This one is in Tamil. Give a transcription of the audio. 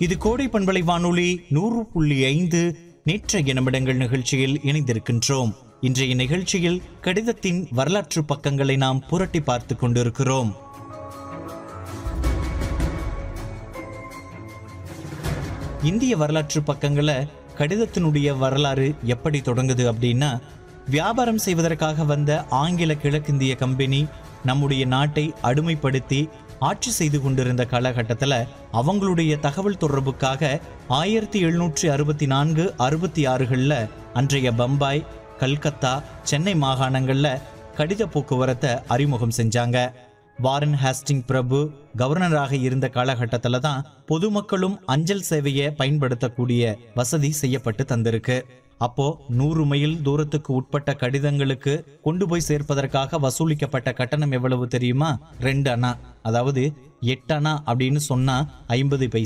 இது கோடை பண்பலை வானொலி நூறு புள்ளி ஐந்து நேற்றைய நிமிடங்கள் நிகழ்ச்சியில் இணைந்திருக்கின்றோம் இன்றைய நிகழ்ச்சியில் கடிதத்தின் வரலாற்று பக்கங்களை நாம் புரட்டி பார்த்து கொண்டிருக்கிறோம் இந்திய வரலாற்று பக்கங்களை கடிதத்தினுடைய வரலாறு எப்படி தொடங்குது அப்படின்னா வியாபாரம் செய்வதற்காக வந்த ஆங்கில கிழக்கிந்திய கம்பெனி நம்முடைய நாட்டை அடிமைப்படுத்தி ஆட்சி செய்து கொண்டிருந்த காலகட்டத்தில் அவங்களுடைய தகவல் தொடர்புக்காக ஆயிரத்தி எழுநூற்றி அறுபத்தி நான்கு அறுபத்தி ஆறுகளில் அன்றைய பம்பாய் கல்கத்தா சென்னை மாகாணங்களில் கடித போக்குவரத்தை அறிமுகம் செஞ்சாங்க வாரன் ஹாஸ்டிங் பிரபு கவர்னராக இருந்த காலகட்டத்தில் தான் பொதுமக்களும் அஞ்சல் சேவையை பயன்படுத்தக்கூடிய வசதி செய்யப்பட்டு தந்திருக்கு அப்போ நூறு மைல் தூரத்துக்கு உட்பட்ட கடிதங்களுக்கு கொண்டு போய் சேர்ப்பதற்காக வசூலிக்கப்பட்ட கட்டணம் எவ்வளவு தெரியுமா ரெண்டு அணா அதாவது எட்டு அணா அப்படின்னு சொன்னா ஐம்பது பைசா